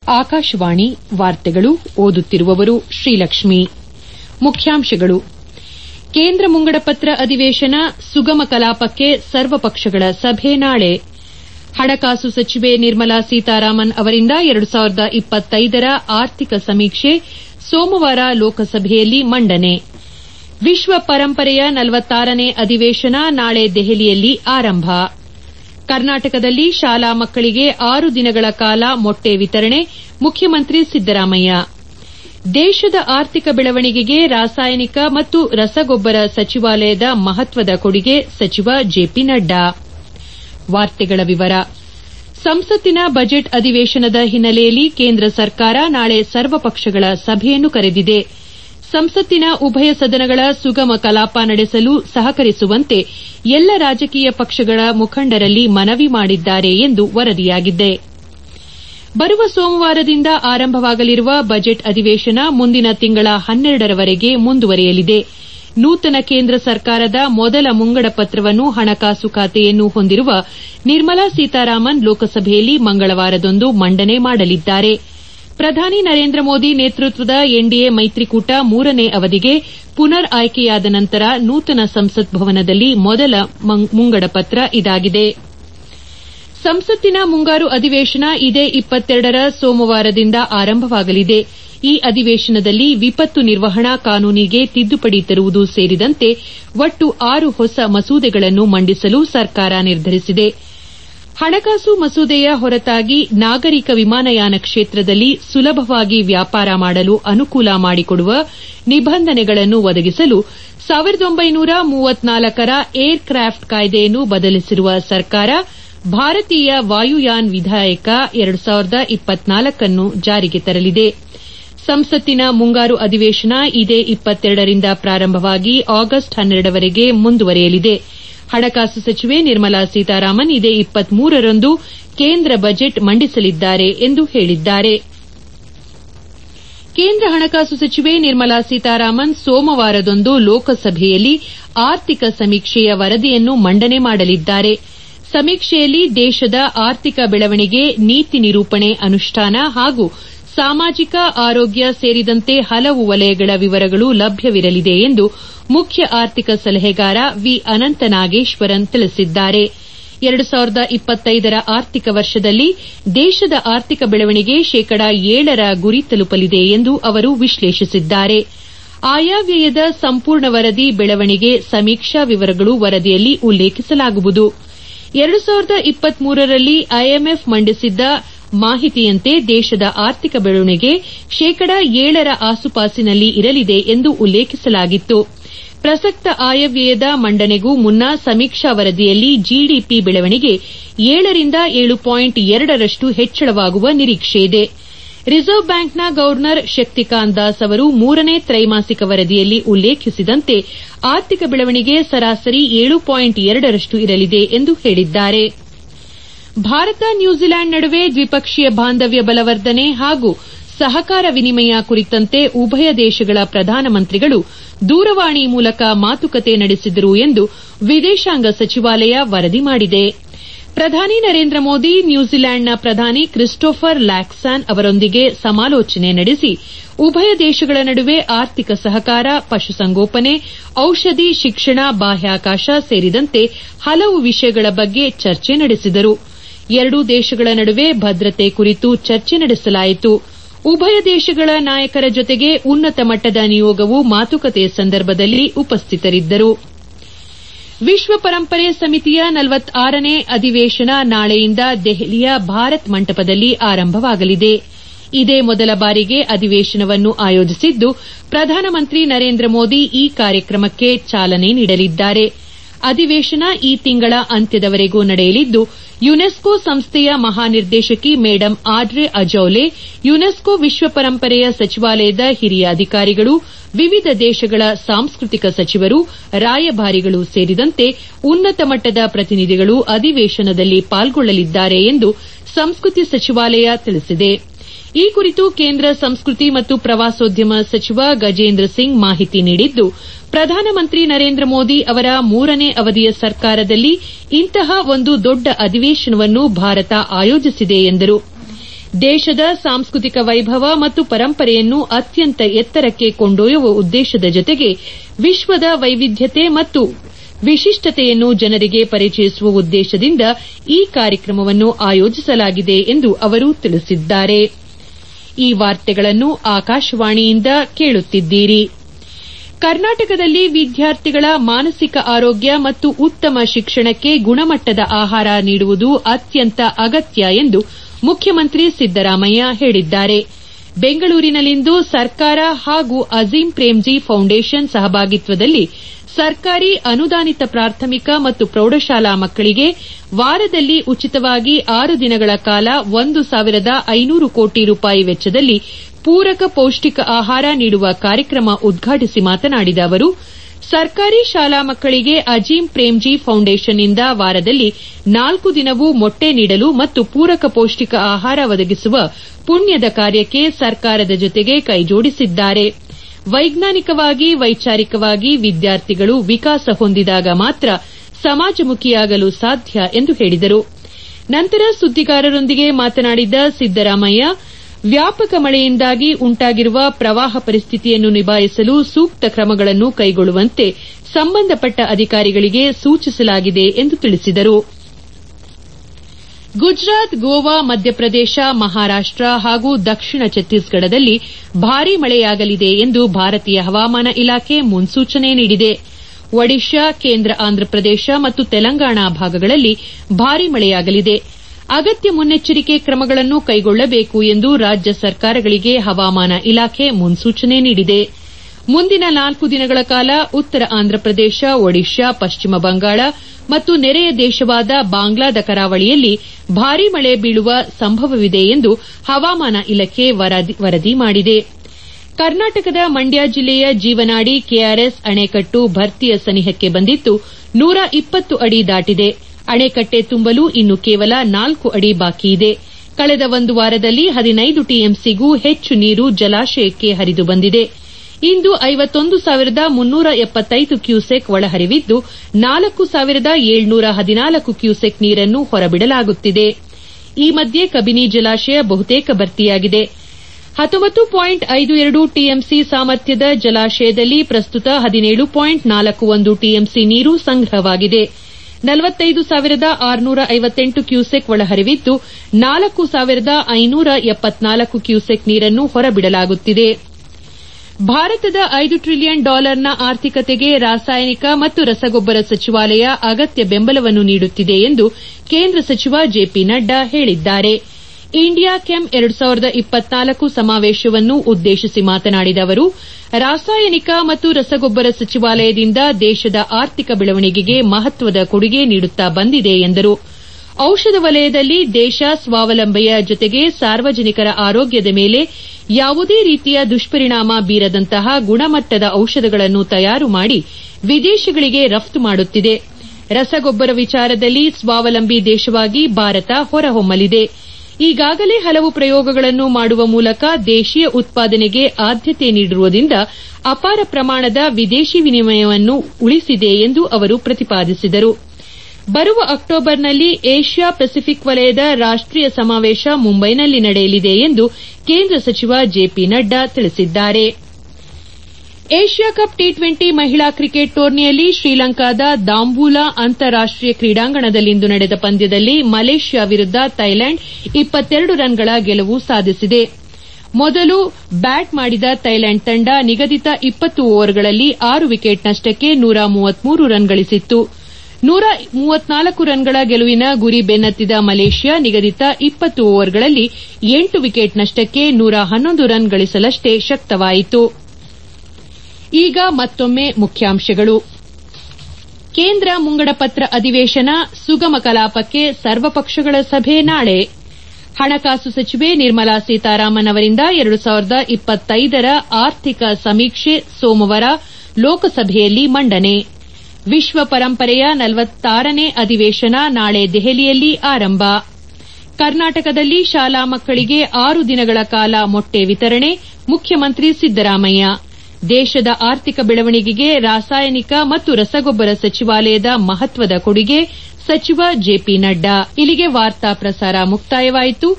ಆಕಾಶವಾಣಿ ವಾರ್ತೆಗಳು ಓದುತ್ತಿರುವವರು ಶ್ರೀಲಕ್ಷ್ಮಿ ಮುಖ್ಯಾಂಶಗಳು ಕೇಂದ್ರ ಮುಂಗಡಪತ್ರ ಅಧಿವೇಶನ ಸುಗಮ ಕಲಾಪಕ್ಕೆ ಸರ್ವಪಕ್ಷಗಳ ಸಭೆ ನಾಳೆ ಹಣಕಾಸು ಸಚಿವೆ ನಿರ್ಮಲಾ ಸೀತಾರಾಮನ್ ಅವರಿಂದ ರ ಆರ್ಥಿಕ ಸಮೀಕ್ಷೆ ಸೋಮವಾರ ಲೋಕಸಭೆಯಲ್ಲಿ ಮಂಡನೆ ವಿಶ್ವ ಪರಂಪರೆಯ ನೇ ಅಧಿವೇಶನ ನಾಳೆ ದೆಹಲಿಯಲ್ಲಿ ಆರಂಭ ಕರ್ನಾಟಕದಲ್ಲಿ ಶಾಲಾ ಮಕ್ಕಳಿಗೆ ಆರು ದಿನಗಳ ಕಾಲ ಮೊಟ್ಟೆ ವಿತರಣೆ ಮುಖ್ಯಮಂತ್ರಿ ಸಿದ್ದರಾಮಯ್ಯ ದೇಶದ ಆರ್ಥಿಕ ಬೆಳವಣಿಗೆಗೆ ರಾಸಾಯನಿಕ ಮತ್ತು ರಸಗೊಬ್ಬರ ಸಚಿವಾಲಯದ ಮಹತ್ವದ ಕೊಡುಗೆ ಸಚಿವ ಜೆಪಿ ನಡ್ಡಾ ಸಂಸತ್ತಿನ ಬಜೆಟ್ ಅಧಿವೇಶನದ ಹಿನ್ನೆಲೆಯಲ್ಲಿ ಕೇಂದ್ರ ಸರ್ಕಾರ ನಾಳೆ ಸರ್ವಪಕ್ಷಗಳ ಸಭೆಯನ್ನು ಕರೆದಿದೆ ಸಂಸತ್ತಿನ ಉಭಯ ಸದನಗಳ ಸುಗಮ ಕಲಾಪ ನಡೆಸಲು ಸಹಕರಿಸುವಂತೆ ಎಲ್ಲ ರಾಜಕೀಯ ಪಕ್ಷಗಳ ಮುಖಂಡರಲ್ಲಿ ಮನವಿ ಮಾಡಿದ್ದಾರೆ ಎಂದು ವರದಿಯಾಗಿದೆ ಬರುವ ಸೋಮವಾರದಿಂದ ಆರಂಭವಾಗಲಿರುವ ಬಜೆಟ್ ಅಧಿವೇಶನ ಮುಂದಿನ ತಿಂಗಳ ಹನ್ನೆರಡರವರೆಗೆ ಮುಂದುವರೆಯಲಿದೆ ನೂತನ ಕೇಂದ್ರ ಸರ್ಕಾರದ ಮೊದಲ ಮುಂಗಡ ಪತ್ರವನ್ನು ಹಣಕಾಸು ಖಾತೆಯನ್ನು ಹೊಂದಿರುವ ನಿರ್ಮಲಾ ಸೀತಾರಾಮನ್ ಲೋಕಸಭೆಯಲ್ಲಿ ಮಂಗಳವಾರದಂದು ಮಂಡನೆ ಮಾಡಲಿದ್ದಾರೆ ಪ್ರಧಾನಿ ನರೇಂದ್ರ ಮೋದಿ ನೇತೃತ್ವದ ಎನ್ಡಿಎ ಮೈತ್ರಿಕೂಟ ಮೂರನೇ ಅವಧಿಗೆ ಪುನರ್ ಆಯ್ಕೆಯಾದ ನಂತರ ನೂತನ ಸಂಸತ್ ಭವನದಲ್ಲಿ ಮೊದಲ ಮುಂಗಡ ಪತ್ರ ಇದಾಗಿದೆ ಸಂಸತ್ತಿನ ಮುಂಗಾರು ಅಧಿವೇಶನ ಇದೇ ರ ಸೋಮವಾರದಿಂದ ಆರಂಭವಾಗಲಿದೆ ಈ ಅಧಿವೇಶನದಲ್ಲಿ ವಿಪತ್ತು ನಿರ್ವಹಣಾ ಕಾನೂನಿಗೆ ತಿದ್ದುಪಡಿ ತರುವುದು ಸೇರಿದಂತೆ ಒಟ್ಟು ಆರು ಹೊಸ ಮಸೂದೆಗಳನ್ನು ಮಂಡಿಸಲು ಸರ್ಕಾರ ನಿರ್ಧರಿಸಿದೆ ಹಣಕಾಸು ಮಸೂದೆಯ ಹೊರತಾಗಿ ನಾಗರಿಕ ವಿಮಾನಯಾನ ಕ್ಷೇತ್ರದಲ್ಲಿ ಸುಲಭವಾಗಿ ವ್ಯಾಪಾರ ಮಾಡಲು ಅನುಕೂಲ ಮಾಡಿಕೊಡುವ ನಿಬಂಧನೆಗಳನ್ನು ಒದಗಿಸಲು ರ ಏರ್ ಕ್ರಾಫ್ಟ್ ಕಾಯ್ದೆಯನ್ನು ಬದಲಿಸಿರುವ ಸರ್ಕಾರ ಭಾರತೀಯ ವಾಯುಯಾನ್ ವಿಧೇಯಕ ನ್ನು ಜಾರಿಗೆ ತರಲಿದೆ ಸಂಸತ್ತಿನ ಮುಂಗಾರು ಅಧಿವೇಶನ ಇದೇ ರಿಂದ ಪ್ರಾರಂಭವಾಗಿ ಆಗಸ್ಟ್ ಹನ್ನೆರಡರವರೆಗೆ ಮುಂದುವರೆಯಲಿದೆ ಹಣಕಾಸು ಸಚಿವೆ ನಿರ್ಮಲಾ ಸೀತಾರಾಮನ್ ಇದೇ ರಂದು ಕೇಂದ್ರ ಬಜೆಟ್ ಮಂಡಿಸಲಿದ್ದಾರೆ ಎಂದು ಹೇಳಿದ್ದಾರೆ ಕೇಂದ್ರ ಹಣಕಾಸು ಸಚಿವೆ ನಿರ್ಮಲಾ ಸೀತಾರಾಮನ್ ಸೋಮವಾರದಂದು ಲೋಕಸಭೆಯಲ್ಲಿ ಆರ್ಥಿಕ ಸಮೀಕ್ಷೆಯ ವರದಿಯನ್ನು ಮಂಡನೆ ಮಾಡಲಿದ್ದಾರೆ ಸಮೀಕ್ಷೆಯಲ್ಲಿ ದೇಶದ ಆರ್ಥಿಕ ಬೆಳವಣಿಗೆ ನೀತಿ ನಿರೂಪಣೆ ಅನುಷ್ಠಾನ ಹಾಗೂ ಸಾಮಾಜಿಕ ಆರೋಗ್ಯ ಸೇರಿದಂತೆ ಹಲವು ವಲಯಗಳ ವಿವರಗಳು ಲಭ್ಯವಿರಲಿದೆ ಎಂದು ಮುಖ್ಯ ಆರ್ಥಿಕ ಸಲಹೆಗಾರ ವಿ ಅನಂತ ನಾಗೇಶ್ವರನ್ ತಿಳಿಸಿದ್ದಾರೆ ರ ಆರ್ಥಿಕ ವರ್ಷದಲ್ಲಿ ದೇಶದ ಆರ್ಥಿಕ ಬೆಳವಣಿಗೆ ಶೇಕಡ ಏಳರ ಗುರಿ ತಲುಪಲಿದೆ ಎಂದು ಅವರು ವಿಶ್ಲೇಷಿಸಿದ್ದಾರೆ ಆಯವ್ಯಯದ ಸಂಪೂರ್ಣ ವರದಿ ಬೆಳವಣಿಗೆ ಸಮೀಕ್ಷಾ ವಿವರಗಳು ವರದಿಯಲ್ಲಿ ಉಲ್ಲೇಖಿಸಲಾಗುವುದು ರಲ್ಲಿ ಐಎಂಎಫ್ ಮಂಡಿಸಿದ್ದ ಮಾಹಿತಿಯಂತೆ ದೇಶದ ಆರ್ಥಿಕ ಬೆಳವಣಿಗೆ ಶೇಕಡ ಏಳರ ಆಸುಪಾಸಿನಲ್ಲಿ ಇರಲಿದೆ ಎಂದು ಉಲ್ಲೇಖಿಸಲಾಗಿತ್ತು ಪ್ರಸಕ್ತ ಆಯವ್ಯಯದ ಮಂಡನೆಗೂ ಮುನ್ನ ಸಮೀಕ್ಷಾ ವರದಿಯಲ್ಲಿ ಜಿಡಿಪಿ ಬೆಳವಣಿಗೆ ಏಳರಿಂದ ಏಳು ಪಾಯಿಂಟ್ ಎರಡರಷ್ಟು ಹೆಚ್ಚಳವಾಗುವ ನಿರೀಕ್ಷೆಯಿದೆ ರಿಸರ್ವ್ ಬ್ಯಾಂಕ್ನ ಗವರ್ನರ್ ಶಕ್ತಿಕಾಂತ್ ದಾಸ್ ಅವರು ಮೂರನೇ ತ್ರೈಮಾಸಿಕ ವರದಿಯಲ್ಲಿ ಉಲ್ಲೇಖಿಸಿದಂತೆ ಆರ್ಥಿಕ ಬೆಳವಣಿಗೆ ಸರಾಸರಿ ಏಳು ಪಾಯಿಂಟ್ ಎರಡರಷ್ಟು ಇರಲಿದೆ ಎಂದು ಹೇಳಿದ್ದಾರೆ ಭಾರತ ನ್ಯೂಜಿಲೆಂಡ್ ನಡುವೆ ದ್ವಿಪಕ್ಷೀಯ ಬಾಂಧವ್ಯ ಬಲವರ್ಧನೆ ಹಾಗೂ ಸಹಕಾರ ವಿನಿಮಯ ಕುರಿತಂತೆ ಉಭಯ ದೇಶಗಳ ಪ್ರಧಾನಮಂತ್ರಿಗಳು ದೂರವಾಣಿ ಮೂಲಕ ಮಾತುಕತೆ ನಡೆಸಿದರು ಎಂದು ವಿದೇಶಾಂಗ ಸಚಿವಾಲಯ ವರದಿ ಮಾಡಿದೆ ಪ್ರಧಾನಿ ನರೇಂದ್ರ ಮೋದಿ ನ್ಯೂಜಿಲೆಂಡ್ನ ಪ್ರಧಾನಿ ಕ್ರಿಸ್ಟೋಫರ್ ಲ್ಯಾಕ್ಸಾನ್ ಅವರೊಂದಿಗೆ ಸಮಾಲೋಚನೆ ನಡೆಸಿ ಉಭಯ ದೇಶಗಳ ನಡುವೆ ಆರ್ಥಿಕ ಸಹಕಾರ ಪಶುಸಂಗೋಪನೆ ಔಷಧಿ ಶಿಕ್ಷಣ ಬಾಹ್ಯಾಕಾಶ ಸೇರಿದಂತೆ ಹಲವು ವಿಷಯಗಳ ಬಗ್ಗೆ ಚರ್ಚೆ ನಡೆಸಿದರು ಎರಡೂ ದೇಶಗಳ ನಡುವೆ ಭದ್ರತೆ ಕುರಿತು ಚರ್ಚೆ ನಡೆಸಲಾಯಿತು ಉಭಯ ದೇಶಗಳ ನಾಯಕರ ಜೊತೆಗೆ ಉನ್ನತ ಮಟ್ಟದ ನಿಯೋಗವು ಮಾತುಕತೆಯ ಸಂದರ್ಭದಲ್ಲಿ ಉಪಸ್ಥಿತರಿದ್ದರು ವಿಶ್ವ ಪರಂಪರೆ ಸಮಿತಿಯ ನೇ ಅಧಿವೇಶನ ನಾಳೆಯಿಂದ ದೆಹಲಿಯ ಭಾರತ್ ಮಂಟಪದಲ್ಲಿ ಆರಂಭವಾಗಲಿದೆ ಇದೇ ಮೊದಲ ಬಾರಿಗೆ ಅಧಿವೇಶನವನ್ನು ಆಯೋಜಿಸಿದ್ದು ಪ್ರಧಾನಮಂತ್ರಿ ನರೇಂದ್ರ ಮೋದಿ ಈ ಕಾರ್ಯಕ್ರಮಕ್ಕೆ ಚಾಲನೆ ನೀಡಲಿದ್ದಾರೆ ಅಧಿವೇಶನ ಈ ತಿಂಗಳ ಅಂತ್ಯದವರೆಗೂ ನಡೆಯಲಿದ್ದು ಯುನೆಸ್ಕೋ ಸಂಸ್ಥೆಯ ಮಹಾನಿರ್ದೇಶಕಿ ಮೇಡಂ ಆಡ್ರೆ ಅಜೌಲೆ ಯುನೆಸ್ಕೋ ವಿಶ್ವ ಪರಂಪರೆಯ ಸಚಿವಾಲಯದ ಹಿರಿಯ ಅಧಿಕಾರಿಗಳು ವಿವಿಧ ದೇಶಗಳ ಸಾಂಸ್ಕೃತಿಕ ಸಚಿವರು ರಾಯಭಾರಿಗಳು ಸೇರಿದಂತೆ ಉನ್ನತ ಮಟ್ಟದ ಪ್ರತಿನಿಧಿಗಳು ಅಧಿವೇಶನದಲ್ಲಿ ಪಾಲ್ಗೊಳ್ಳಲಿದ್ದಾರೆ ಎಂದು ಸಂಸ್ಕೃತಿ ಸಚಿವಾಲಯ ತಿಳಿಸಿದೆ ಈ ಕುರಿತು ಕೇಂದ್ರ ಸಂಸ್ಕೃತಿ ಮತ್ತು ಪ್ರವಾಸೋದ್ಯಮ ಸಚಿವ ಗಜೇಂದ್ರ ಸಿಂಗ್ ಮಾಹಿತಿ ನೀಡಿದ್ದು ಪ್ರಧಾನಮಂತ್ರಿ ನರೇಂದ್ರ ಮೋದಿ ಅವರ ಮೂರನೇ ಅವಧಿಯ ಸರ್ಕಾರದಲ್ಲಿ ಇಂತಹ ಒಂದು ದೊಡ್ಡ ಅಧಿವೇಶನವನ್ನು ಭಾರತ ಆಯೋಜಿಸಿದೆ ಎಂದರು ದೇಶದ ಸಾಂಸ್ಕೃತಿಕ ವೈಭವ ಮತ್ತು ಪರಂಪರೆಯನ್ನು ಅತ್ಯಂತ ಎತ್ತರಕ್ಕೆ ಕೊಂಡೊಯ್ಯುವ ಉದ್ದೇಶದ ಜೊತೆಗೆ ವಿಶ್ವದ ವೈವಿಧ್ಯತೆ ಮತ್ತು ವಿಶಿಷ್ಟತೆಯನ್ನು ಜನರಿಗೆ ಪರಿಚಯಿಸುವ ಉದ್ದೇಶದಿಂದ ಈ ಕಾರ್ಯಕ್ರಮವನ್ನು ಆಯೋಜಿಸಲಾಗಿದೆ ಎಂದು ಅವರು ತಿಳಿಸಿದ್ದಾರೆ ಈ ವಾರ್ತೆಗಳನ್ನು ಆಕಾಶವಾಣಿಯಿಂದ ಕೇಳುತ್ತಿದ್ದೀರಿ ಕರ್ನಾಟಕದಲ್ಲಿ ವಿದ್ಯಾರ್ಥಿಗಳ ಮಾನಸಿಕ ಆರೋಗ್ಯ ಮತ್ತು ಉತ್ತಮ ಶಿಕ್ಷಣಕ್ಕೆ ಗುಣಮಟ್ಟದ ಆಹಾರ ನೀಡುವುದು ಅತ್ಯಂತ ಅಗತ್ಯ ಎಂದು ಮುಖ್ಯಮಂತ್ರಿ ಸಿದ್ದರಾಮಯ್ಯ ಹೇಳಿದ್ದಾರೆ ಬೆಂಗಳೂರಿನಲ್ಲಿಂದು ಸರ್ಕಾರ ಹಾಗೂ ಅಜೀಂ ಪ್ರೇಮ್ಜಿ ಫೌಂಡೇಶನ್ ಸಹಭಾಗಿತ್ವದಲ್ಲಿ ಸರ್ಕಾರಿ ಅನುದಾನಿತ ಪ್ರಾಥಮಿಕ ಮತ್ತು ಪ್ರೌಢಶಾಲಾ ಮಕ್ಕಳಿಗೆ ವಾರದಲ್ಲಿ ಉಚಿತವಾಗಿ ಆರು ದಿನಗಳ ಕಾಲ ಒಂದು ಸಾವಿರದ ಐನೂರು ಕೋಟಿ ರೂಪಾಯಿ ವೆಚ್ಚದಲ್ಲಿ ಪೂರಕ ಪೌಷ್ಟಿಕ ಆಹಾರ ನೀಡುವ ಕಾರ್ಯಕ್ರಮ ಉದ್ಘಾಟಿಸಿ ಮಾತನಾಡಿದ ಅವರು ಸರ್ಕಾರಿ ಶಾಲಾ ಮಕ್ಕಳಿಗೆ ಅಜೀಂ ಪ್ರೇಮ್ಜಿ ಫೌಂಡೇಶನ್ನಿಂದ ವಾರದಲ್ಲಿ ನಾಲ್ಕು ದಿನವೂ ಮೊಟ್ಟೆ ನೀಡಲು ಮತ್ತು ಪೂರಕ ಪೌಷ್ಟಿಕ ಆಹಾರ ಒದಗಿಸುವ ಪುಣ್ಯದ ಕಾರ್ಯಕ್ಕೆ ಸರ್ಕಾರದ ಜೊತೆಗೆ ಕೈಜೋಡಿಸಿದ್ದಾರೆ ವೈಜ್ಞಾನಿಕವಾಗಿ ವೈಚಾರಿಕವಾಗಿ ವಿದ್ಯಾರ್ಥಿಗಳು ವಿಕಾಸ ಹೊಂದಿದಾಗ ಮಾತ್ರ ಸಮಾಜಮುಖಿಯಾಗಲು ಸಾಧ್ಯ ಎಂದು ಹೇಳಿದರು ನಂತರ ಸುದ್ದಿಗಾರರೊಂದಿಗೆ ಮಾತನಾಡಿದ ಸಿದ್ದರಾಮಯ್ಯ ವ್ಯಾಪಕ ಮಳೆಯಿಂದಾಗಿ ಉಂಟಾಗಿರುವ ಪ್ರವಾಹ ಪರಿಸ್ಥಿತಿಯನ್ನು ನಿಭಾಯಿಸಲು ಸೂಕ್ತ ಕ್ರಮಗಳನ್ನು ಕೈಗೊಳ್ಳುವಂತೆ ಸಂಬಂಧಪಟ್ಟ ಅಧಿಕಾರಿಗಳಿಗೆ ಸೂಚಿಸಲಾಗಿದೆ ಎಂದು ತಿಳಿಸಿದರು ಗುಜರಾತ್ ಗೋವಾ ಮಧ್ಯಪ್ರದೇಶ ಮಹಾರಾಷ್ಟ ಹಾಗೂ ದಕ್ಷಿಣ ಛತ್ತೀಸ್ಗಢದಲ್ಲಿ ಭಾರೀ ಮಳೆಯಾಗಲಿದೆ ಎಂದು ಭಾರತೀಯ ಹವಾಮಾನ ಇಲಾಖೆ ಮುನ್ಸೂಚನೆ ನೀಡಿದೆ ಒಡಿಶಾ ಕೇಂದ್ರ ಆಂಧ್ರಪ್ರದೇಶ ಮತ್ತು ತೆಲಂಗಾಣ ಭಾಗಗಳಲ್ಲಿ ಭಾರೀ ಮಳೆಯಾಗಲಿದೆ ಅಗತ್ಯ ಮುನ್ನೆಚ್ಚರಿಕೆ ಕ್ರಮಗಳನ್ನು ಕೈಗೊಳ್ಳಬೇಕು ಎಂದು ರಾಜ್ಯ ಸರ್ಕಾರಗಳಿಗೆ ಹವಾಮಾನ ಇಲಾಖೆ ಮುನ್ಸೂಚನೆ ನೀಡಿದೆ ಮುಂದಿನ ನಾಲ್ಕು ದಿನಗಳ ಕಾಲ ಉತ್ತರ ಆಂಧ್ರಪ್ರದೇಶ ಒಡಿಶಾ ಪಶ್ಚಿಮ ಬಂಗಾಳ ಮತ್ತು ನೆರೆಯ ದೇಶವಾದ ಬಾಂಗ್ಲಾದ ಕರಾವಳಿಯಲ್ಲಿ ಭಾರೀ ಮಳೆ ಬೀಳುವ ಸಂಭವವಿದೆ ಎಂದು ಹವಾಮಾನ ಇಲಾಖೆ ವರದಿ ಮಾಡಿದೆ ಕರ್ನಾಟಕದ ಮಂಡ್ಯ ಜಿಲ್ಲೆಯ ಜೀವನಾಡಿ ಕೆಆರ್ಎಸ್ ಅಣೆಕಟ್ಟು ಭರ್ತಿಯ ಸನಿಹಕ್ಕೆ ಬಂದಿದ್ದು ನೂರ ಇಪ್ಪತ್ತು ಅಡಿ ದಾಟಿದೆ ಅಣೆಕಟ್ಟೆ ತುಂಬಲು ಇನ್ನು ಕೇವಲ ನಾಲ್ಕು ಅಡಿ ಬಾಕಿಯಿದೆ ಕಳೆದ ಒಂದು ವಾರದಲ್ಲಿ ಹದಿನೈದು ಟಿಎಂಸಿಗೂ ಹೆಚ್ಚು ನೀರು ಜಲಾಶಯಕ್ಕೆ ಹರಿದು ಬಂದಿದೆ ಇಂದು ಐವತ್ತೊಂದು ಸಾವಿರದ ಮುನ್ನೂರ ಎಪ್ಪತ್ತೈದು ಕ್ಯೂಸೆಕ್ ಒಳಹರಿವಿದ್ದು ನಾಲ್ಕು ಸಾವಿರದ ಏಳ್ನೂರ ಹದಿನಾಲ್ಕು ಕ್ಯೂಸೆಕ್ ನೀರನ್ನು ಹೊರಬಿಡಲಾಗುತ್ತಿದೆ ಈ ಮಧ್ಯೆ ಕಬಿನಿ ಜಲಾಶಯ ಬಹುತೇಕ ಭರ್ತಿಯಾಗಿದೆ ಹತ್ತೊಂಬತ್ತು ಪಾಯಿಂಟ್ ಐದು ಎರಡು ಟಿಎಂಸಿ ಸಾಮರ್ಥ್ಯದ ಜಲಾಶಯದಲ್ಲಿ ಪ್ರಸ್ತುತ ಹದಿನೇಳು ಪಾಯಿಂಟ್ ನಾಲ್ಕು ಒಂದು ಟಿಎಂಸಿ ನೀರು ಸಂಗ್ರಹವಾಗಿದೆ ನಲವತ್ತೈದು ಸಾವಿರದ ಆರುನೂರ ಐವತ್ತೆಂಟು ಕ್ಯೂಸೆಕ್ ಒಳಹರಿವಿದ್ದು ನಾಲ್ಕು ಸಾವಿರದ ಐನೂರ ಎಪ್ಪತ್ನಾಲ್ಕು ಕ್ಯೂಸೆಕ್ ನೀರನ್ನು ಹೊರಬಿಡಲಾಗುತ್ತಿದೆ ಭಾರತದ ಐದು ಟ್ರಿಲಿಯನ್ ಡಾಲರ್ನ ಆರ್ಥಿಕತೆಗೆ ರಾಸಾಯನಿಕ ಮತ್ತು ರಸಗೊಬ್ಬರ ಸಚಿವಾಲಯ ಅಗತ್ಯ ಬೆಂಬಲವನ್ನು ನೀಡುತ್ತಿದೆ ಎಂದು ಕೇಂದ್ರ ಸಚಿವ ಜೆಪಿ ನಡ್ಡಾ ಹೇಳಿದ್ದಾರೆ ಇಂಡಿಯಾ ಕೆಮ್ ಎರಡು ಸಾವಿರದ ಇಪ್ಪತ್ನಾಲ್ಕು ಸಮಾವೇಶವನ್ನು ಉದ್ದೇಶಿಸಿ ಮಾತನಾಡಿದ ಅವರು ರಾಸಾಯನಿಕ ಮತ್ತು ರಸಗೊಬ್ಬರ ಸಚಿವಾಲಯದಿಂದ ದೇಶದ ಆರ್ಥಿಕ ಬೆಳವಣಿಗೆಗೆ ಮಹತ್ವದ ಕೊಡುಗೆ ನೀಡುತ್ತಾ ಬಂದಿದೆ ಎಂದರು ಔಷಧ ವಲಯದಲ್ಲಿ ದೇಶ ಸ್ವಾವಲಂಬನೆಯ ಜೊತೆಗೆ ಸಾರ್ವಜನಿಕರ ಆರೋಗ್ಯದ ಮೇಲೆ ಯಾವುದೇ ರೀತಿಯ ದುಷ್ಪರಿಣಾಮ ಬೀರದಂತಹ ಗುಣಮಟ್ಟದ ಔಷಧಗಳನ್ನು ತಯಾರು ಮಾಡಿ ವಿದೇಶಗಳಿಗೆ ರಫ್ತು ಮಾಡುತ್ತಿದೆ ರಸಗೊಬ್ಬರ ವಿಚಾರದಲ್ಲಿ ಸ್ವಾವಲಂಬಿ ದೇಶವಾಗಿ ಭಾರತ ಹೊರಹೊಮ್ಮಲಿದೆ ಈಗಾಗಲೇ ಹಲವು ಪ್ರಯೋಗಗಳನ್ನು ಮಾಡುವ ಮೂಲಕ ದೇಶೀಯ ಉತ್ಪಾದನೆಗೆ ಆದ್ಯತೆ ನೀಡಿರುವುದರಿಂದ ಅಪಾರ ಪ್ರಮಾಣದ ವಿದೇಶಿ ವಿನಿಮಯವನ್ನು ಉಳಿಸಿದೆ ಎಂದು ಅವರು ಪ್ರತಿಪಾದಿಸಿದರು ಬರುವ ಅಕ್ಟೋಬರ್ನಲ್ಲಿ ಏಷ್ಯಾ ಪೆಸಿಫಿಕ್ ವಲಯದ ರಾಷ್ಟೀಯ ಸಮಾವೇಶ ಮುಂಬೈನಲ್ಲಿ ನಡೆಯಲಿದೆ ಎಂದು ಕೇಂದ್ರ ಸಚಿವ ಜೆಪಿ ನಡ್ಡಾ ತಿಳಿಸಿದ್ದಾರೆ ಏಷ್ಯಾ ಕಪ್ ಟಿ ಟ್ವೆಂಟಿ ಮಹಿಳಾ ಕ್ರಿಕೆಟ್ ಟೂರ್ನಿಯಲ್ಲಿ ಶ್ರೀಲಂಕಾದ ದಾಂಬೂಲಾ ಅಂತಾರಾಷ್ಟೀಯ ಕ್ರೀಡಾಂಗಣದಲ್ಲಿಂದು ನಡೆದ ಪಂದ್ಯದಲ್ಲಿ ಮಲೇಷ್ಯಾ ವಿರುದ್ದ ಥೈಲ್ಯಾಂಡ್ ಇಪ್ಪತ್ತೆರಡು ರನ್ಗಳ ಗೆಲುವು ಸಾಧಿಸಿದೆ ಮೊದಲು ಬ್ಯಾಟ್ ಮಾಡಿದ ಥೈಲ್ಯಾಂಡ್ ತಂಡ ನಿಗದಿತ ಇಪ್ಪತ್ತು ಓವರ್ಗಳಲ್ಲಿ ಆರು ವಿಕೆಟ್ ನಷ್ಟಕ್ಕೆ ನೂರ ಮೂವತ್ಮೂರು ರನ್ ಗಳಿಸಿತ್ತು ನೂರ ಮೂವತ್ನಾಲ್ಕು ರನ್ಗಳ ಗೆಲುವಿನ ಗುರಿ ಬೆನ್ನತ್ತಿದ ಮಲೇಷ್ಯಾ ನಿಗದಿತ ಇಪ್ಪತ್ತು ಓವರ್ಗಳಲ್ಲಿ ಎಂಟು ವಿಕೆಟ್ ನಷ್ಟಕ್ಕೆ ನೂರ ಹನ್ನೊಂದು ರನ್ ಗಳಿಸಲಷ್ಟೇ ಶಕ್ತವಾಯಿತು ಈಗ ಮತ್ತೊಮ್ಮೆ ಮುಖ್ಯಾಂಶಗಳು ಕೇಂದ್ರ ಮುಂಗಡಪತ್ರ ಅಧಿವೇಶನ ಸುಗಮ ಕಲಾಪಕ್ಕೆ ಸರ್ವಪಕ್ಷಗಳ ಸಭೆ ನಾಳೆ ಹಣಕಾಸು ಸಚಿವೆ ನಿರ್ಮಲಾ ಸೀತಾರಾಮನ್ ಅವರಿಂದ ಎರಡು ಸಾವಿರದ ಇಪ್ಪತ್ತೈದರ ಆರ್ಥಿಕ ಸಮೀಕ್ಷೆ ಸೋಮವಾರ ಲೋಕಸಭೆಯಲ್ಲಿ ಮಂಡನೆ ವಿಶ್ವ ಪರಂಪರೆಯ ನಲವತ್ತಾರನೇ ಅಧಿವೇಶನ ನಾಳೆ ದೆಹಲಿಯಲ್ಲಿ ಆರಂಭ ಕರ್ನಾಟಕದಲ್ಲಿ ಶಾಲಾ ಮಕ್ಕಳಿಗೆ ಆರು ದಿನಗಳ ಕಾಲ ಮೊಟ್ಟೆ ವಿತರಣೆ ಮುಖ್ಯಮಂತ್ರಿ ಸಿದ್ದರಾಮಯ್ಯ ದೇಶದ ಆರ್ಥಿಕ ಬೆಳವಣಿಗೆಗೆ ರಾಸಾಯನಿಕ ಮತ್ತು ರಸಗೊಬ್ಬರ ಸಚಿವಾಲಯದ ಮಹತ್ವದ ಕೊಡುಗೆ ಸಚಿವ ಜೆಪಿ ನಡ್ಡಾ ಇಲ್ಲಿಗೆ ವಾರ್ತಾ ಪ್ರಸಾರ ಮುಕ್ತಾಯವಾಯಿತು